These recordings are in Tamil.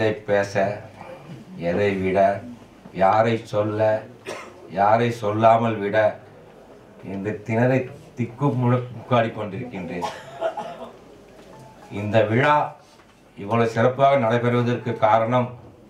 எதை பேச எதை விட யாரை சொல்ல யாரை சொல்லாமல் விட என்று திணறை திக்கு முழுக்காடி கொண்டிருக்கின்றேன் இந்த விழா இவ்வளவு சிறப்பாக நடைபெறுவதற்கு காரணம்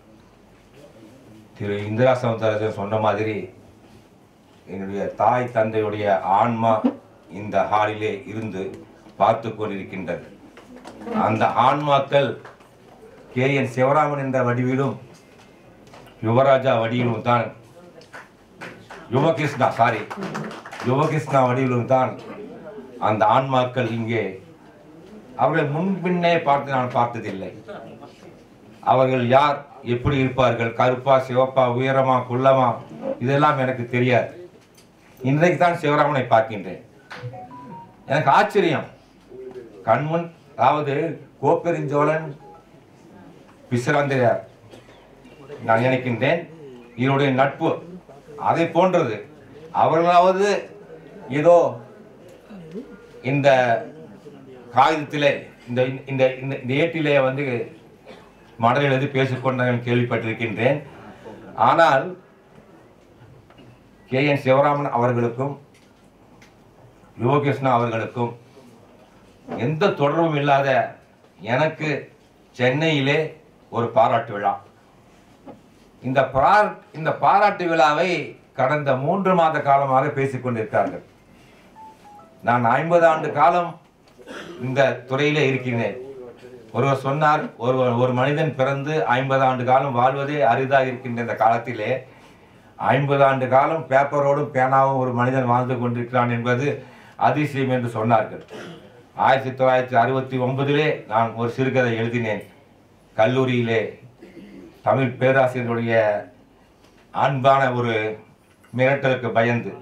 திரு இந்திரா சமுத்திரராஜன் சொன்ன மாதிரி என்னுடைய தாய் தந்தையுடைய ஆன்மா இந்த ஹாலிலே இருந்து பார்த்து கொண்டிருக்கின்றது அந்த ஆன்மாக்கள் கே என் சிவராமன் என்ற வடிவிலும் யுவராஜா வடிவிலும் தான் யுவகிருஷ்ணா சாரி யுவகிருஷ்ணா வடிவிலும் தான் அந்த ஆன்மாக்கள் இங்கே அவர்கள் முன்பின்னே பார்த்து நான் பார்த்ததில்லை அவர்கள் யார் எப்படி இருப்பார்கள் கருப்பா சிவப்பா உயரமா குள்ளமா இதெல்லாம் எனக்கு தெரியாது இன்றைக்கு தான் சிவராமனை பார்க்கின்றேன் எனக்கு ஆச்சரியம் கண்முன் அதாவது கோப்பெருஞ்சோழன் பிசிராந்திரியார் நான் நினைக்கின்றேன் இதனுடைய நட்பு அதை போன்றது அவர்களாவது ஏதோ இந்த காகிதத்திலே இந்த இந்த இந்த இந்த ஏட்டிலே வந்து மடல் எழுதி பேசிக்கொண்டு நான் கேள்விப்பட்டிருக்கின்றேன் ஆனால் கே என் சிவராமன் அவர்களுக்கும் யுவகிருஷ்ணா அவர்களுக்கும் எந்த தொடர்பும் இல்லாத எனக்கு சென்னையிலே ஒரு பாராட்டு விழா இந்த பரா இந்த பாராட்டு விழாவை கடந்த மூன்று மாத காலமாக பேசிக் கொண்டிருக்கிறார்கள் நான் ஐம்பது ஆண்டு காலம் இந்த துறையிலே இருக்கின்றேன் ஒருவர் சொன்னார் ஒரு ஒரு மனிதன் பிறந்து ஐம்பது ஆண்டு காலம் வாழ்வதே அரிதாக இருக்கின்ற இந்த காலத்திலே ஐம்பது ஆண்டு காலம் பேப்பரோடும் பேனாவும் ஒரு மனிதன் வாழ்ந்து கொண்டிருக்கிறான் என்பது அதிசயம் என்று சொன்னார்கள் ஆயிரத்தி தொள்ளாயிரத்தி அறுபத்தி ஒன்பதிலே நான் ஒரு சிறுகதை எழுதினேன் கல்லூரியிலே தமிழ் பேராசிரியருடைய அன்பான ஒரு மிரட்டலுக்கு பயந்து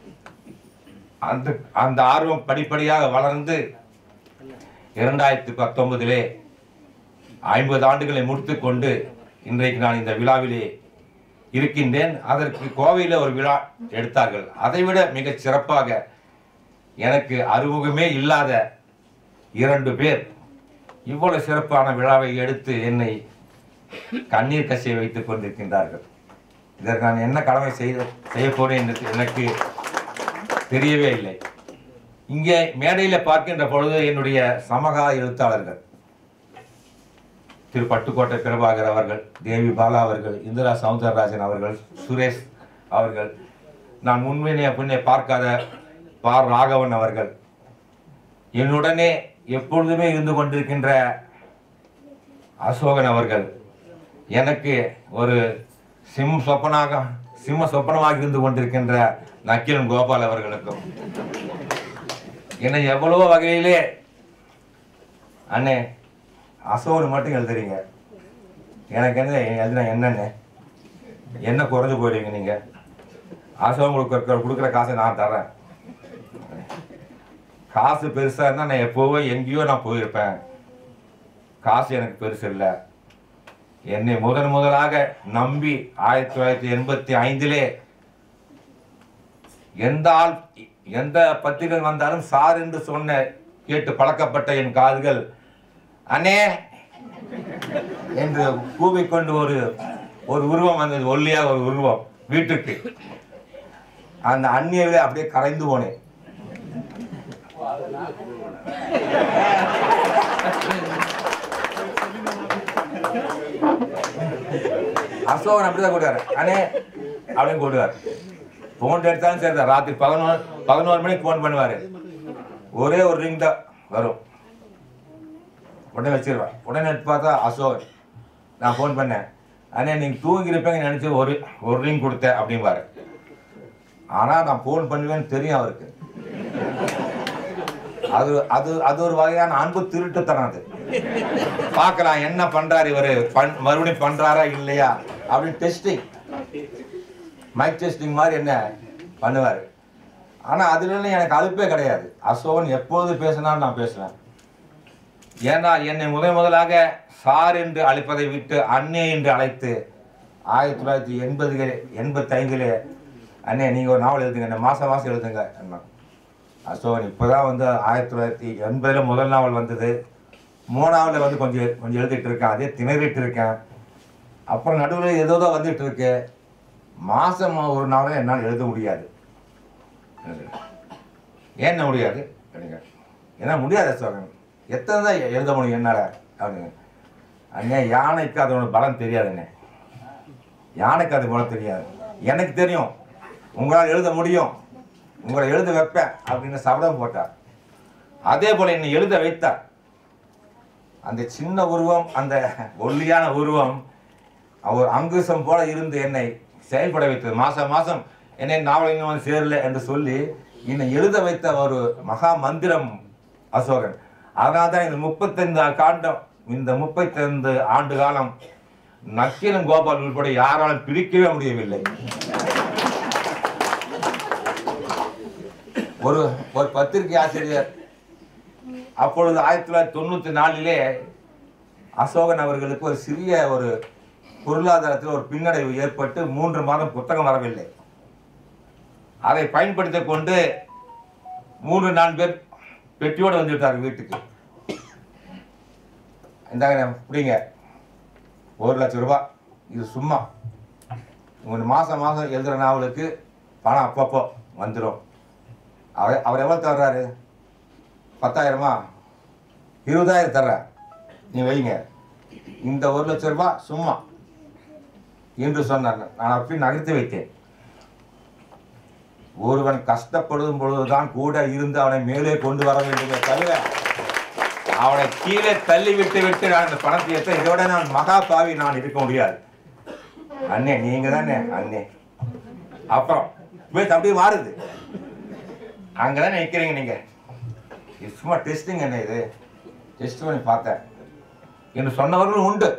அந்த அந்த ஆர்வம் படிப்படியாக வளர்ந்து இரண்டாயிரத்தி பத்தொன்பதிலே ஐம்பது ஆண்டுகளை முடித்துக்கொண்டு இன்றைக்கு நான் இந்த விழாவிலே இருக்கின்றேன் அதற்கு கோவையில் ஒரு விழா எடுத்தார்கள் அதைவிட மிகச் சிறப்பாக எனக்கு அறிமுகமே இல்லாத இரண்டு பேர் இவ்வளவு சிறப்பான விழாவை எடுத்து என்னை கண்ணீர் கசிய வைத்துக் கொண்டிருக்கின்றார்கள் இதற்கு நான் என்ன கடமை செய்த செய்ய போறேன் என்று எனக்கு தெரியவே இல்லை இங்கே மேடையில் பார்க்கின்ற பொழுது என்னுடைய சமகால எழுத்தாளர்கள் திரு பட்டுக்கோட்டை பிரபாகர் அவர்கள் தேவி பாலா அவர்கள் இந்திரா சவுந்தரராஜன் அவர்கள் சுரேஷ் அவர்கள் நான் முன்பினே பின்னே பார்க்காத பார் ராகவன் அவர்கள் என்னுடனே எப்பொழுதுமே இருந்து கொண்டிருக்கின்ற அசோகன் அவர்கள் எனக்கு ஒரு சிம் சொப்பனாக சிம்ம சொப்பனமாக இருந்து கொண்டிருக்கின்ற நக்கீரன் கோபால் அவர்களுக்கும் என்னை எவ்வளவோ வகையிலே அண்ணே அசோகன் மட்டும் எழுதுறீங்க எனக்கு என்ன எழுதுனா என்னண்ணே என்ன குறைஞ்சு போயிடுவீங்க நீங்க அசோகன் கொடுக்குற கொடுக்குற காசை நான் தர்றேன் காசு பெருசா இருந்தா நான் எப்போவோ எங்கேயோ நான் போயிருப்பேன் காசு எனக்கு பெருசு இல்லை என்னை முதன் முதலாக நம்பி ஆயிரத்தி தொள்ளாயிரத்தி எண்பத்தி ஐந்திலே எந்த ஆள் எந்த பத்திரிகை வந்தாலும் சார் என்று சொன்ன கேட்டு பழக்கப்பட்ட என் காதுகள் அண்ணே என்று கூவிக்கொண்டு ஒரு ஒரு உருவம் வந்தது ஒல்லியாக ஒரு உருவம் வீட்டுக்கு அந்த அந்நியவிலே அப்படியே கரைந்து போனேன் அசோகன் அப்படிதான் கூடுவார் அண்ணே அப்படின்னு கூடுவார் ஃபோன் எடுத்தாலும் சரி தான் ராத்திரி பதினோரு பதினோரு மணிக்கு ஃபோன் பண்ணுவார் ஒரே ஒரு ரிங் தான் வரும் உடனே வச்சிருவேன் உடனே எடுத்து பார்த்தா அசோகன் நான் ஃபோன் பண்ணேன் அண்ணே நீங்கள் தூங்கியிருப்பேங்க நினச்சி ஒரு ஒரு ரிங் கொடுத்தேன் அப்படிம்பாரு ஆனால் நான் ஃபோன் பண்ணுவேன்னு தெரியும் அவருக்கு அது அது அது ஒரு வகையான அன்பு திருட்டுத்தனம் அது பார்க்கலாம் என்ன பண்றாரு இவரு பண் மறுபடியும் பண்றாரா இல்லையா அப்படின்னு டெஸ்டிங் மைக் டெஸ்டிங் மாதிரி என்ன பண்ணுவாரு ஆனா அதுல எனக்கு அலுப்பே கிடையாது அசோகன் எப்போது பேசினாலும் நான் பேசுவேன் ஏன்னா என்னை முதன் முதலாக சார் என்று அழைப்பதை விட்டு அண்ணே என்று அழைத்து ஆயிரத்தி தொள்ளாயிரத்தி எண்பது எண்பத்தி ஐந்துல அண்ணே நீங்க ஒரு நாவல் எழுதுங்க என்ன மாசம் மாசம் எழுதுங்க அண்ணா அசோகன் இப்போதான் வந்து ஆயிரத்தி தொள்ளாயிரத்தி எண்பதுல முதல் நாவல் வந்தது மூணாவதுல வந்து கொஞ்சம் கொஞ்சம் எழுதிட்டு இருக்கேன் அதே திணறிட்டு இருக்கேன் அப்புறம் நடுவில் ஏதோ தான் வந்துட்டு இருக்கு மாதம் ஒரு நாளும் என்னால் எழுத முடியாது ஏன் முடியாது அப்படிங்க ஏன்னா முடியாது சோகன் எத்தனை தான் எழுத முடியும் என்னால் அப்படிங்க அண்ணே யானைக்கு அதோட பலம் தெரியாதுண்ணே யானைக்கு அது பலம் தெரியாது எனக்கு தெரியும் உங்களால் எழுத முடியும் உங்களை எழுத வைப்பேன் அப்படின்னு சபதம் போட்டார் அதே போல என்னை எழுத வைத்தார் அந்த சின்ன உருவம் அந்த ஒல்லியான உருவம் அவர் அங்குசம் போல இருந்து என்னை செயல்பட வைத்தது மாசம் மாசம் என்னை நாவலிங்கம் வந்து சேரல என்று சொல்லி என்னை எழுத வைத்த ஒரு மகா மந்திரம் அசோகன் அதனால தான் இந்த முப்பத்தைந்து காண்டம் இந்த முப்பத்தைந்து ஆண்டு காலம் நக்கீரன் கோபால் உள்பட யாராலும் பிரிக்கவே முடியவில்லை ஒரு ஒரு பத்திரிகை ஆசிரியர் அப்பொழுது ஆயிரத்தி தொள்ளாயிரத்தி தொண்ணூத்தி நாலிலே அசோகன் அவர்களுக்கு ஒரு சிறிய ஒரு பொருளாதாரத்தில் ஒரு பின்னடைவு ஏற்பட்டு மூன்று மாதம் புத்தகம் வரவில்லை அதை பயன்படுத்திக் கொண்டு மூன்று நான்கு பேர் பெட்டியோடு வந்து விட்டார் வீட்டுக்கு இந்தாங்க பிடிங்க ஒரு லட்சம் ரூபாய் இது சும்மா உங்களுக்கு மாதம் மாதம் எழுதுகிற நாவலுக்கு பணம் அப்பப்போ வந்துடும் அவர் அவர் எவ்வளோ தர்றாரு பத்தாயிரமா இருபதாயிரம் தர்றேன் நீ வைங்க இந்த ஒரு லட்சம் ரூபாய் சும்மா என்று சொன்னார் நான் அப்படி நகர்த்தி வைத்தேன் ஒருவன் கஷ்டப்படும் பொழுதுதான் கூட இருந்து அவனை மேலே கொண்டு வர வேண்டுமே தவிர அவனை கீழே தள்ளி விட்டு விட்டு நான் இந்த பணத்தை எடுத்த இதோட நான் மகா பாவி நான் இருக்க முடியாது அண்ணே நீங்க தானே அண்ணே அப்புறம் போய் அப்படியே மாறுது அங்கதான் நிற்கிறீங்க நீங்க இது சும்மா டெஸ்டிங் என்ன இது டெஸ்ட் பண்ணி பார்த்தேன் என்று சொன்னவர்களும் உண்டு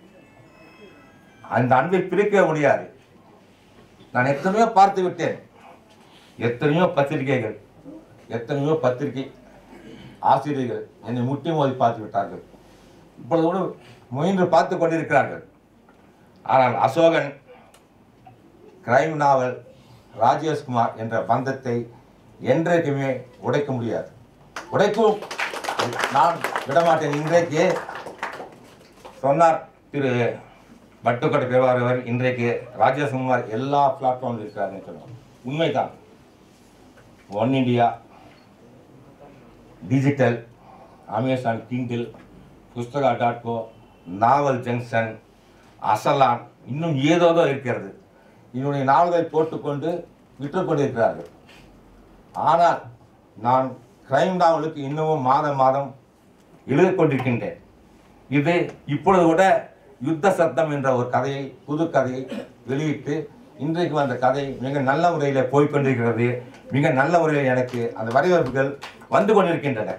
அந்த அன்பை பிரிக்கவே முடியாது நான் எத்தனையோ பார்த்து விட்டேன் எத்தனையோ பத்திரிகைகள் எத்தனையோ பத்திரிகை ஆசிரியர்கள் என்னை முட்டி மோதி பார்த்து விட்டார்கள் இப்பொழுது கூட முயன்று பார்த்து கொண்டிருக்கிறார்கள் ஆனால் அசோகன் கிரைம் நாவல் ராஜேஷ்குமார் என்ற பந்தத்தை என்றைக்குமே உடைக்க முடியாது உடைக்கும் நான் விடமாட்டேன் இன்றைக்கு சொன்னார் திரு பட்டுக்கோட்டை பெருவார் அவர் இன்றைக்கு ராஜேஷ்குமார் எல்லா பிளாட்ஃபார்ம்ல இருக்கிறாருன்னு சொன்னார் உண்மைதான் one India digital Amazon Kindle Pustaka dot co novel junction அசலான் இன்னும் ஏதோதோ இருக்கிறது என்னுடைய நாவல்களை போட்டுக்கொண்டு விற்று கொண்டிருக்கிறார்கள் ஆனால் நான் கிரைம் நாவலுக்கு இன்னமும் மாதம் மாதம் எழுதிக் கொண்டிருக்கின்றேன் இது இப்பொழுது கூட யுத்த சத்தம் என்ற ஒரு கதையை புது கதையை வெளியிட்டு இன்றைக்கு வந்த கதை மிக நல்ல முறையில் போய்க்கொண்டிருக்கிறது மிக நல்ல முறையில் எனக்கு அந்த வரவேற்புகள் வந்து கொண்டிருக்கின்றன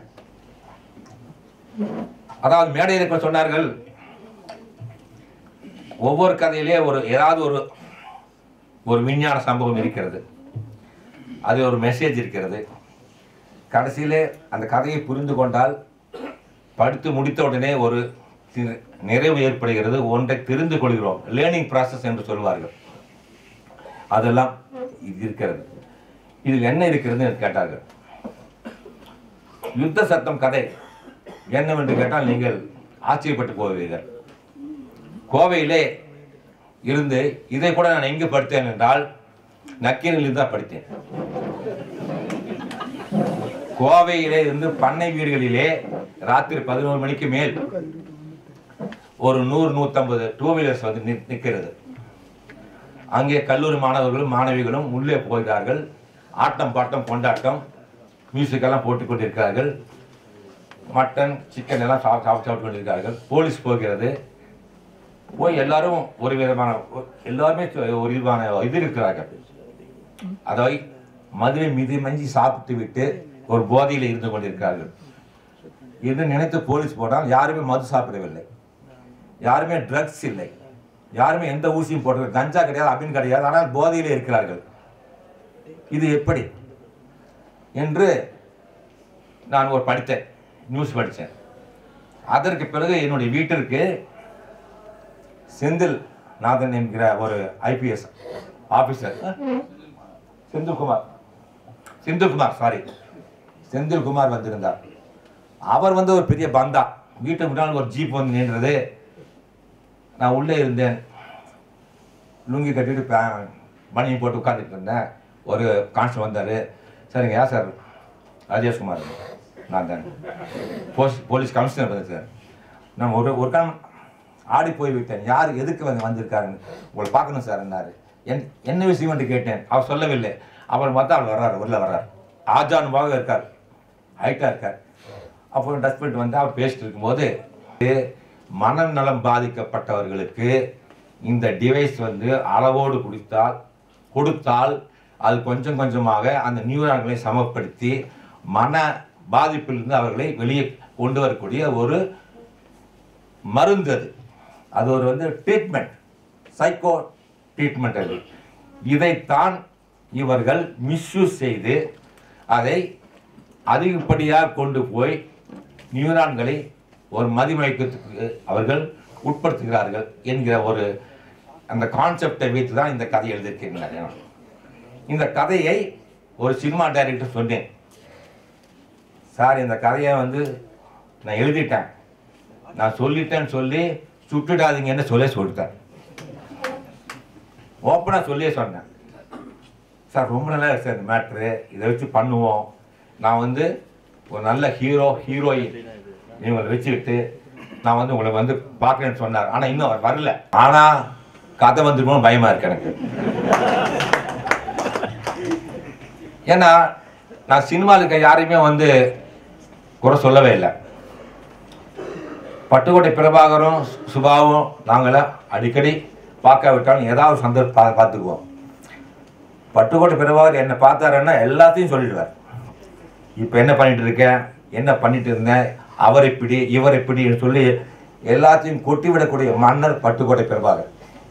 அதாவது மேடையில் இப்ப சொன்னார்கள் ஒவ்வொரு கதையிலே ஒரு ஏதாவது ஒரு ஒரு விஞ்ஞான சம்பவம் இருக்கிறது அது ஒரு மெசேஜ் இருக்கிறது கடைசியிலே அந்த கதையை புரிந்து கொண்டால் படித்து முடித்த உடனே ஒரு தி- நிறைவு ஏற்படுகிறது ஒன்றை தெரிந்து கொள்கிறோம் லேர்னிங் process என்று சொல்வார்கள் அதெல்லாம் இது இருக்கிறது இதில் என்ன இருக்கிறது என்று கேட்டார்கள் யுத்த சத்தம் கதை என்னவென்று கேட்டால் நீங்கள் ஆச்சரியப்பட்டு போவீர்கள் கோவையிலே இருந்து இதை கூட நான் எங்கு படித்தேன் என்றால் நக்கீரில் தான் படித்தேன் கோவையிலே இருந்து பண்ணை வீடுகளிலே ராத்திரி பதினோரு மணிக்கு மேல் ஒரு நூறு நூற்றம்பது டூ வீலர்ஸ் வந்து நிற்- நிற்கிறது அங்கே கல்லூரி மாணவர்களும் மாணவிகளும் உள்ளே போகிறார்கள் ஆட்டம் பாட்டம் கொண்டாட்டம் மியூசிக் எல்லாம் போட்டுக் கொண்டிருக்கிறார்கள் மட்டன் சிக்கன் எல்லாம் சாப்பிட்டு சாப்பிட்டு சாப்பிட்டு கொண்டிருக்கிறார்கள் போலீஸ் போகிறது போய் எல்லாரும் ஒரு விதமான ஒரு- எல்லாருமே சொ- ஒரு விதமான இது இருக்கிறார்கள் அதாவது மதுரை மிதி மஞ்சி சாப்பிட்டு விட்டு ஒரு போதையில் இருந்து கொண்டிருக்கிறார்கள் என்று நினைத்து போலீஸ் போனால் யாருமே மது சாப்பிடவில்லை யாருமே ட்ரக்ஸ் இல்லை யாருமே எந்த ஊசியும் போடுறது கஞ்சா கிடையாது அப்படின்னு கிடையாது ஆனால் போதையிலே இருக்கிறார்கள் இது எப்படி என்று நான் ஒரு படித்தேன் நியூஸ் படித்தேன் அதற்கு பிறகு என்னுடைய வீட்டிற்கு செந்தில் நாதன் என்கிற ஒரு IPS officer Senthilkumar Senthilkumar sorry Senthilkumar வந்திருந்தார் அவர் வந்து ஒரு பெரிய பந்தா வீட்டுக்கு முன்னால் ஒரு ஜீப் வந்து நின்றது நான் உள்ளே இருந்தேன் லுங்கி கட்டிட்டு பே- பனியன் போட்டு உட்காந்துட்டு இருந்தேன் ஒரு கான்ஸ்டபிள் வந்தார் சரிங்க ஏன் சார் ராஜேஷ்குமார் நான் தான் போலீஸ் போலீஸ் கமிஷனர் வந்து சார் நான் ஒரு ஒரு காலம் ஆடி போய் விட்டேன் யார் எதுக்கு வந்து வந்திருக்காருன்னு உங்களை பார்க்கணும் சார் என்னாரு என் என்ன விஷயம் என்று கேட்டேன் அவர் சொல்லவில்லை அவர் பார்த்தா அவர் வர்றாரு உள்ள வர்றாரு ஆஜானுபாக இருக்கார் ஹைட்டாக இருக்கார் அப்போ டஸ்ட்பின் வந்து அவர் பேசிட்டு இருக்கும்போது மனநலம் பாதிக்கப்பட்டவர்களுக்கு இந்த டிவைஸ் வந்து அளவோடு குடித்தால் கொடுத்தால் அது கொஞ்சம் கொஞ்சமாக அந்த நியூரான்களை சமப்படுத்தி மன பாதிப்பிலிருந்து அவர்களை வெளியே கொண்டு வரக்கூடிய ஒரு மருந்து அது அது ஒரு வந்து ட்ரீட்மெண்ட் சைக்கோ ட்ரீட்மெண்ட் அது இதைத்தான் இவர்கள் மிஸ்யூஸ் செய்து அதை அதிகப்படியாக கொண்டு போய் நியூரான்களை ஒரு மதிமயக்கத்துக்கு அவர்கள் உட்படுத்துகிறார்கள் என்கிற ஒரு அந்த கான்செப்டை வைத்து தான் இந்த கதை எழுதியிருக்கிறேன் இந்த கதையை ஒரு சினிமா டைரக்டர் சொன்னேன் சார் இந்த கதையை வந்து நான் எழுதிட்டேன் நான் சொல்லிட்டேன்னு சொல்லி சுட்டுடாதீங்கன்னு சொல்லி சொல்லிட்டேன் ஓப்பனாக சொல்லியே சொன்னேன் சார் ரொம்ப நல்லா இருக்கு சார் இந்த மேட்ரு இதை வச்சு பண்ணுவோம் நான் வந்து ஒரு நல்ல ஹீரோ ஹீரோயின் இவங்களை வச்சுக்கிட்டு நான் வந்து உங்களை வந்து பார்க்குறேன்னு சொன்னார் ஆனால் இன்னும் அவர் வரல ஆனால் கதை வந்துருமோ பயமா இருக்கு எனக்கு ஏன்னா நான் சினிமாவில் இருக்க யாரையுமே வந்து குறை சொல்லவே இல்லை பட்டுக்கோட்டை பிரபாகரும் சுபாவும் நாங்களாம் அடிக்கடி பார்க்காவிட்டாலும் ஏதாவது சந்தர்ப்பம் பா பார்த்துக்குவோம் பட்டுக்கோட்டை பிரபாகர் என்னை பார்த்தாருன்னா எல்லாத்தையும் சொல்லிடுவார் இப்போ என்ன பண்ணிட்டு இருக்கேன் என்ன பண்ணிட்டு இருந்தேன் அவர் இப்படி இவர் இப்படின்னு சொல்லி எல்லாத்தையும் கொட்டி விடக்கூடிய மன்னர் பட்டுக்கோட்டை பிரபாகர்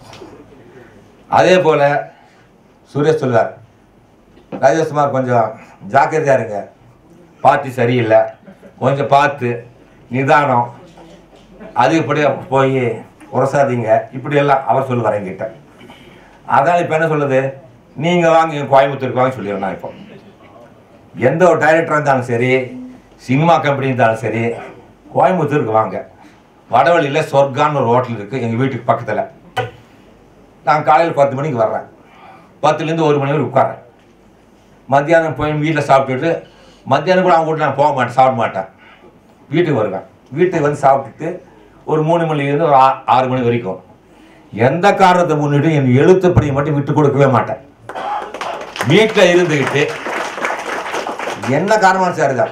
அதே போல சுரேஷ் சொல்வார் ராஜேஷ்குமார் கொஞ்சம் ஜாக்கிரதையா இருங்க பார்ட்டி சரியில்லை கொஞ்சம் பார்த்து நிதானம் அதிகப்படியாக போய் உரசாதீங்க இப்படியெல்லாம் அவர் சொல்லுவார் என்கிட்ட அதனால் இப்போ என்ன சொல்லுது நீங்கள் வாங்க இங்க கோயம்புத்தூருக்கு வாங்க சொல்லிடுறேன் நான் இப்போ எந்த ஒரு டைரக்டராக இருந்தாலும் சரி சினிமா கம்பெனி இருந்தாலும் சரி கோயம்புத்தூருக்கு வாங்க வடவழியில் சொர்க்கான்னு ஒரு ஹோட்டல் இருக்குது எங்கள் வீட்டுக்கு பக்கத்தில் நான் காலையில் பத்து மணிக்கு வர்றேன் பத்துலேருந்து ஒரு மணி வரை உட்காரேன் மத்தியானம் போய் வீட்டில் சாப்பிட்டுட்டு மத்தியானம் கூட அவங்க வீட்டில் நான் போக மாட்டேன் சாப்பிட மாட்டேன் வீட்டுக்கு வருவேன் வீட்டுக்கு வந்து சாப்பிட்டுட்டு ஒரு மூணு மணிலேருந்து ஒரு ஆ- ஆறு மணி வரைக்கும் எந்த காரணத்தை முன்னிட்டு என் எழுத்துப்படியை மட்டும் விட்டு கொடுக்கவே மாட்டேன் வீட்டில் இருந்துக்கிட்டு என்ன காரணமாக சார்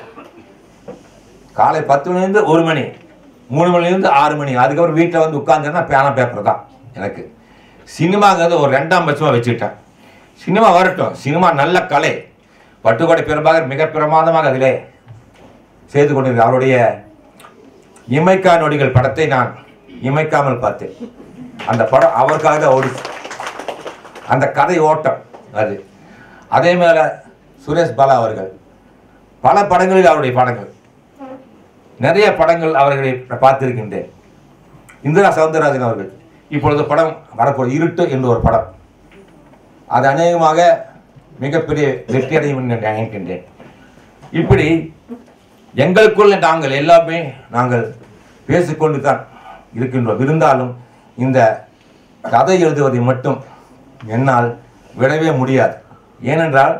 காலை பத்து மணிலேருந்து ஒரு மணி மூணு மணிலேருந்து ஆறு மணி அதுக்கப்புறம் வீட்டில் வந்து உட்காந்துன்னா பேனா பேப்பர் தான் எனக்கு சினிமாங்கிறது ஒரு ரெண்டாம் பட்சமாக வச்சுக்கிட்டேன் சினிமா வரட்டும் சினிமா நல்ல கலை பட்டுக்கோட்டை பெரும்பாக மிக பிரமாதமாக அதிலே செய்து கொண்டிருக்க அவருடைய இமைக்கா நொடிகள் படத்தை நான் இமைக்காமல் பார்த்தேன் அந்த படம் அவருக்காக தான் ஓடிச்சு அந்த கதை ஓட்டம் அது அதே மேல சுரேஷ் பாலா அவர்கள் பல படங்களில் அவருடைய படங்கள் நிறைய படங்கள் அவர்களை பார்த்திருக்கின்றேன் இந்திரா சவுந்தரராஜன் அவர்கள் இப்பொழுது படம் வரப்போகிற இருட்டு என்ற ஒரு படம் அது அநேகமாக மிகப்பெரிய வெற்றி அடையும் என்று நான் நினைக்கின்றேன் இப்படி எங்களுக்குள்ள நாங்கள் எல்லாமே நாங்கள் பேசிக்கொண்டு தான் இருக்கின்றோம் இருந்தாலும் இந்த கதை எழுதுவதை மட்டும் என்னால் விடவே முடியாது ஏனென்றால்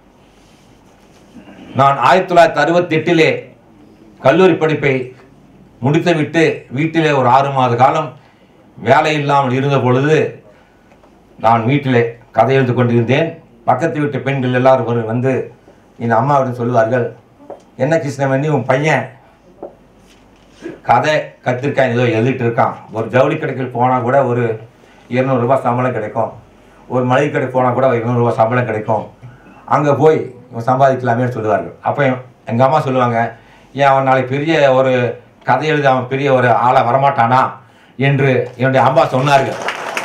நான் ஆயிரத்தி தொள்ளாயிரத்தி அறுபத்தி எட்டிலே கல்லூரி படிப்பை முடித்துவிட்டு வீட்டிலே ஒரு ஆறு மாத காலம் வேலை இல்லாமல் இருந்த பொழுது நான் வீட்டிலே கதை எழுதி கொண்டிருந்தேன் பக்கத்து வீட்டு பெண்கள் எல்லாரும் வரு- வந்து என் அம்மாவிடம் சொல்லுவார்கள் என்ன கிருஷ்ணவேணி உன் பையன் கதை கத்திருக்கான் ஏதோ எழுதிட்டு இருக்கான் ஒரு ஜவுளி கடைக்கு போனால் கூட ஒரு இருநூறுபா சம்பளம் கிடைக்கும் ஒரு மளிகை கடைக்கு போனால் கூட ஒரு இருநூறுபா சம்பளம் கிடைக்கும் அங்கே போய் இவன் சம்பாதிக்கலாமேன்னு சொல்லுவார்கள் அப்போ எங்கள் அம்மா சொல்லுவாங்க ஏன் அவன் நாளைக்கு பெரிய ஒரு கதை எழுதி அவன் பெரிய ஒரு ஆளை வரமாட்டானா என்று என்னுடைய அம்மா சொன்னார்கள்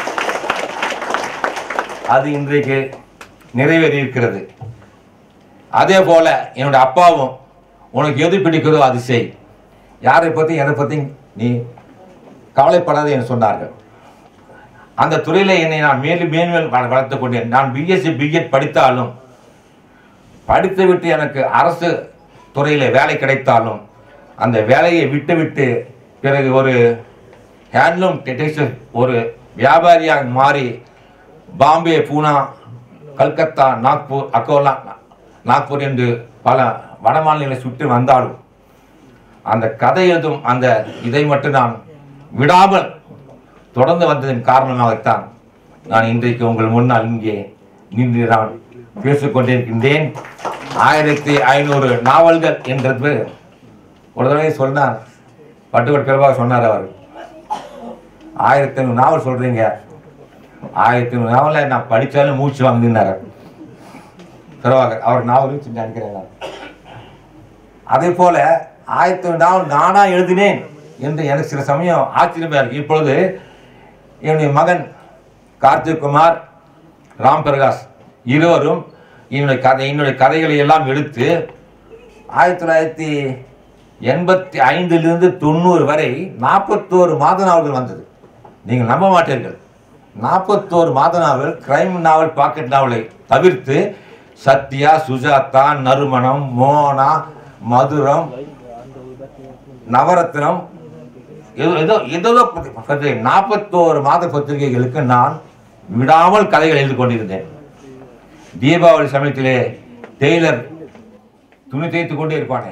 அது இன்றைக்கு நிறைவேறி இருக்கிறது அதே போல என்னுடைய அப்பாவும் உனக்கு எது பிடிக்குதோ அது செய் யாரை பற்றி எதை பற்றி நீ கவலைப்படாதே என்று சொன்னார்கள் அந்த துறையில் என்னை நான் மேலும் மேலும் வள- வளர்த்துக் கொண்டேன் நான் பிஎஸ்சி பிஎட் படித்தாலும் படித்துவிட்டு எனக்கு அரசு துறையில் வேலை கிடைத்தாலும் அந்த வேலையை விட்டுவிட்டு பிறகு ஒரு ஹேண்ட்லூம் டெக்ஸ்டைல் ஒரு வியாபாரியாக மாறி பாம்பே பூனா கல்கத்தா நாக்பூர் அக்கோலா நாக்பூர் என்று பல வடமாநிலங்களை சுற்றி வந்தாலும் அந்த கதை எழுதும் அந்த இதை மட்டும் நான் விடாமல் தொடர்ந்து வந்ததன் காரணமாகத்தான் நான் இன்றைக்கு உங்கள் முன்னால் இங்கே நின்று நான் பேசிக்கொண்டிருக்கின்றேன் ஆயிரத்தி ஐநூறு நாவல்கள் என்றது ஒரு தடவை சொன்னார் பட்டுக்கோட் பெருவாக சொன்னார் அவர் ஆயிரத்தி ஐநூறு நாவல் சொல்றீங்க ஆயிரத்தி ஐநூறு நாவலை நான் படித்தாலும் மூச்சு வாங்குனார் பெருவாக அவர் நாவலும் செஞ்சு நினைக்கிறேன் நான் அதே போல ஆயிரத்தி ஐநூறு நாவல் நானா எழுதினேன் என்று எனக்கு சில சமயம் ஆச்சரியமா இருக்கு இப்பொழுது என்னுடைய மகன் கார்த்திக் குமார் ராம் பிரகாஷ் இருவரும் என்னுடைய கதை என்னுடைய கதைகளை எல்லாம் எடுத்து ஆயிரத்தி தொள்ளாயிரத்தி எண்பத்தி ஐந்திலிருந்து தொண்ணூறு வரை நாற்பத்தோரு மாத நாவல்கள் வந்தது நீங்கள் நம்ப மாட்டீர்கள் நாற்பத்தோரு மாத நாவல் கிரைம் நாவல் பாக்கெட் நாவலை தவிர்த்து சத்யா சுஜாதா நறுமணம் மோனா மதுரம் நவரத்னம் ஏதோ ஏதோ ஏதோ பத்திரிகை நாற்பத்தோரு மாத பத்திரிகைகளுக்கு நான் விடாமல் கதைகள் எழுதி கொண்டிருந்தேன் தீபாவளி சமயத்திலே டெய்லர் துணி தேய்த்து கொண்டே இருப்பானே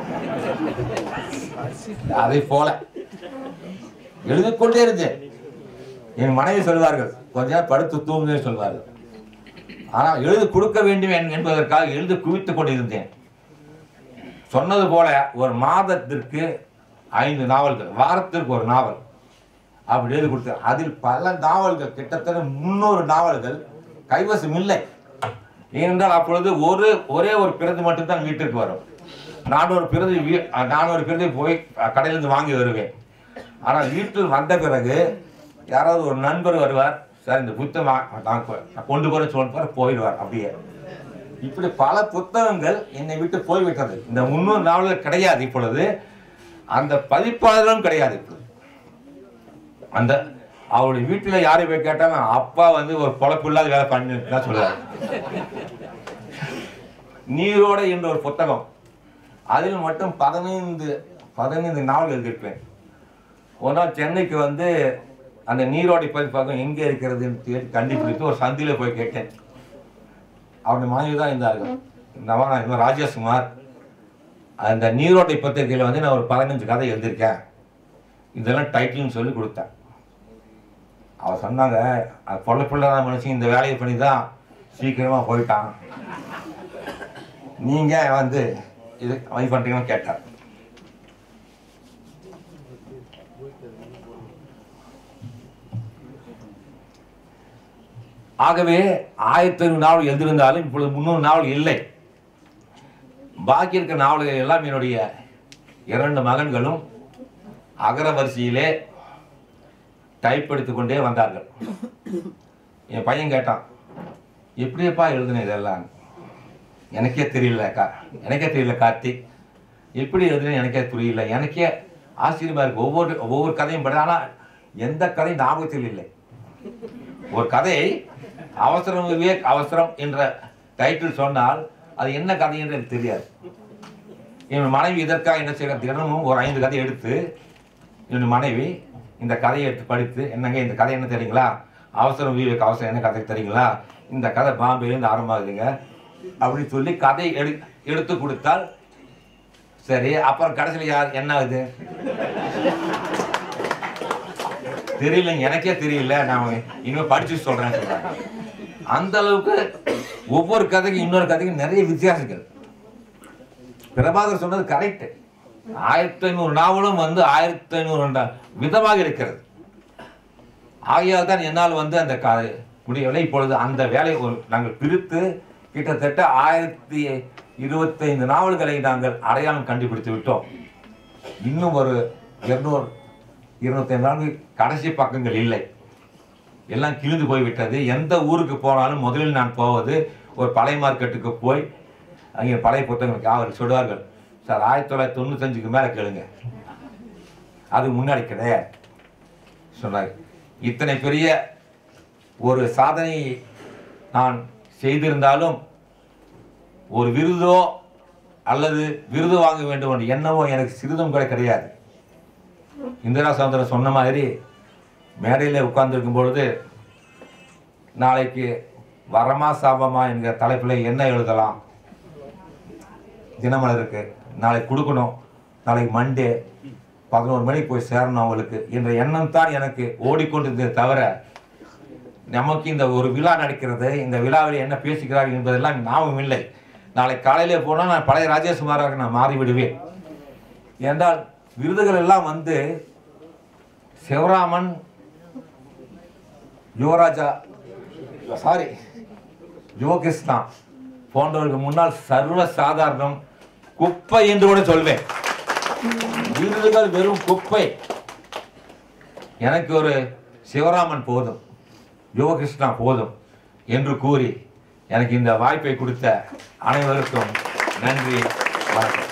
அதை போல எழுதிக் கொண்டே இருந்தேன் என் மனைவி சொல்வார்கள் கொஞ்ச நேரம் படுத்து தூங்குன்னு சொல்வார்கள் ஆனால் எழுதி கொடுக்க வேண்டும் என்- என்பதற்காக எழுதி குவித்துக் கொண்டிருந்தேன் சொன்னது போல ஒரு மாதத்திற்கு ஐந்து நாவல்கள் வாரத்திற்கு ஒரு நாவல் அப்படி எழுதி கொடுத்தார் அதில் பல நாவல்கள் கிட்டத்தட்ட முன்னூறு நாவல்கள் கைவசம் இல்லை ஏனென்றால் அப்பொழுது ஒரு ஒரே ஒரு பிரதி மட்டும்தான் வீட்டிற்கு வரும் நான் ஒரு பிரதி வீ நான் ஒரு பிரதி போய் கடையிலிருந்து வாங்கி வருவேன் ஆனால் வீட்டில் வந்த பிறகு யாராவது ஒரு நண்பர் வருவார் சார் இந்த புத்தகம் நான் கொ- நான் கொண்டு போற சொல்லுவார் போயிடுவார் அப்படியே இப்படி பல புத்தகங்கள் என்னை விட்டு போய்விட்டது இந்த முன்னூறு நாவல்கள் கிடையாது இப்பொழுது அந்த பதிப்பாளரும் கிடையாது இப்பொழுது அந்த அவருடைய வீட்டில் யாரை போய் கேட்டாலும் அப்பா வந்து ஒரு பொழப்பு இல்லாத வேலை பண்ணிட்டு தான் சொல்லுவார் நீரோட என்ற ஒரு புத்தகம் அதில் மட்டும் பதினைந்து பதினைந்து நாவல் எழுதியிருப்பேன் ஒரு நாள் சென்னைக்கு வந்து அந்த நீரோடை பதிப்பகம் எங்கே இருக்கிறதுன்னு தேடி கண்டுபிடித்து ஒரு சந்தியில் போய் கேட்டேன் அவருடைய மனைவி தான் இருந்தார்கள் நவனா இவன் ராஜேஷ்குமார் அந்த நீரோட்டை பத்திரிகையில் வந்து நான் ஒரு பதினஞ்சு கதை எழுதியிருக்கேன் இதெல்லாம் டைட்டில்னு சொல்லி கொடுத்தேன் அவ சொன்னாங்க அது பொள்ள பிள்ளைதான் மனுஷன் இந்த வேலையை பண்ணி தான் சீக்கிரமாக போயிட்டான் நீங்கள் வந்து இது இது பண்ணுறீங்கன்னு கேட்டார் ஆகவே ஆயிரத்தி ஐநூறு நாவல் எழுதியிருந்தாலும் இப்பொழுது முந்நூறு நாவல் இல்லை பாக்கி இருக்க நாவல்கள் எல்லாம் என்னுடைய இரண்டு மகன்களும் அகர வரிசையிலே டைப் எடுத்துக் கொண்டே வந்தார்கள் என் பையன் கேட்டான் எப்படியப்பா எழுதுன இதெல்லாம் எனக்கே தெரியல கா எனக்கே தெரியல கார்த்திக் எப்படி எழுதுனேன்னு எனக்கே புரியல எனக்கே ஆச்சரியமா இருக்கு ஒவ்வொரு ஒவ்வொரு கதையும் படி ஆனால் எந்த கதையும் ஞாபகத்தில் இல்லை ஒரு கதை அவசரம் விவேக் அவசரம் என்ற டைட்டில் சொன்னால் அது என்ன கதை என்று எனக்கு தெரியாது என் மனைவி இதற்காக என்ன செய்யற தினமும் ஒரு ஐந்து கதை எடுத்து என் மனைவி இந்த கதையை எடுத்து படித்து என்னங்க இந்த கதை என்ன தெரியுங்களா அவசரம் விவேக் அவசரம் என்ன கதை தெரியுங்களா இந்த கதை பாம்பேலேருந்து ஆரம்பமாகுதுங்க அப்படின்னு சொல்லி கதை எடு எடுத்து கொடுத்தால் சரி அப்புறம் கடைசியில் யார் என்ன ஆகுது தெரியலங்க எனக்கே தெரியல நான் இனிமே படிச்சு சொல்றேன் சொல்றாங்க அந்த அளவுக்கு ஒவ்வொரு கதைக்கும் இன்னொரு கதைக்கும் நிறைய வித்தியாசங்கள் பிரபாகர் சொன்னது கரெக்ட் ஆயிரத்தி ஐநூறு நாவலும் வந்து ஆயிரத்தி ஐநூறு விதமாக இருக்கிறது ஆகையால் தான் என்னால் வந்து அந்த க முடியவில்லை இப்பொழுது அந்த வேலையை ஒரு நாங்கள் பிரித்து கிட்டத்தட்ட ஆயிரத்தி இருபத்தைந்து நாவல்களை நாங்கள் அடையாளம் கண்டுபிடித்து விட்டோம் இன்னும் ஒரு இருநூறு இருநூத்தி நான்கு கடைசி பக்கங்கள் இல்லை எல்லாம் கிழிந்து போய்விட்டது எந்த ஊருக்கு போனாலும் முதலில் நான் போவது ஒரு பழைய மார்க்கெட்டுக்கு போய் அங்கே பழைய புத்தகங்களுக்கு அவர் சொல்வார்கள் சார் ஆயிரத்தி தொள்ளாயிரத்தி தொண்ணூத்தஞ்சுக்கு மேலே கேளுங்க அது முன்னாடி கிடையாது சொன்னார் இத்தனை பெரிய ஒரு சாதனை நான் செய்திருந்தாலும் ஒரு விருதோ அல்லது விருது வாங்க வேண்டும் என்ற எண்ணமோ எனக்கு சிறிதும் கூட கிடையாது இந்திரா சௌந்தரன் சொன்ன மாதிரி மேடையில் உட்கார்ந்துருக்கும் பொழுது நாளைக்கு வரமா சாபமா என்கிற தலைப்பில் என்ன எழுதலாம் தினமலருக்கு நாளைக்கு கொடுக்கணும் நாளைக்கு மண்டே பதினோரு மணிக்கு போய் சேரணும் அவங்களுக்கு என்ற எண்ணம் தான் எனக்கு ஓடிக்கொண்டிருந்ததே தவிர நமக்கு இந்த ஒரு விழா நடக்கிறது இந்த விழாவில் என்ன பேசுகிறார்கள் என்பதெல்லாம் ஞாபகம் இல்லை நாளை காலையிலே போனால் நான் பழைய ராஜேஷ்குமாராக நான் மாறி விடுவேன் என்றால் விருதுகள் எல்லாம் வந்து சிவராமன் யுவராஜா சாரி யுவகிருஷ்ணா போன்றவருக்கு முன்னால் சர்வ சாதாரணம் குப்பை என்று கூட சொல்வேன் விருதுகள் வெறும் குப்பை எனக்கு ஒரு சிவராமன் போதும் யுவகிருஷ்ணா போதும் என்று கூறி எனக்கு இந்த வாய்ப்பை கொடுத்த அனைவருக்கும் நன்றி வணக்கம்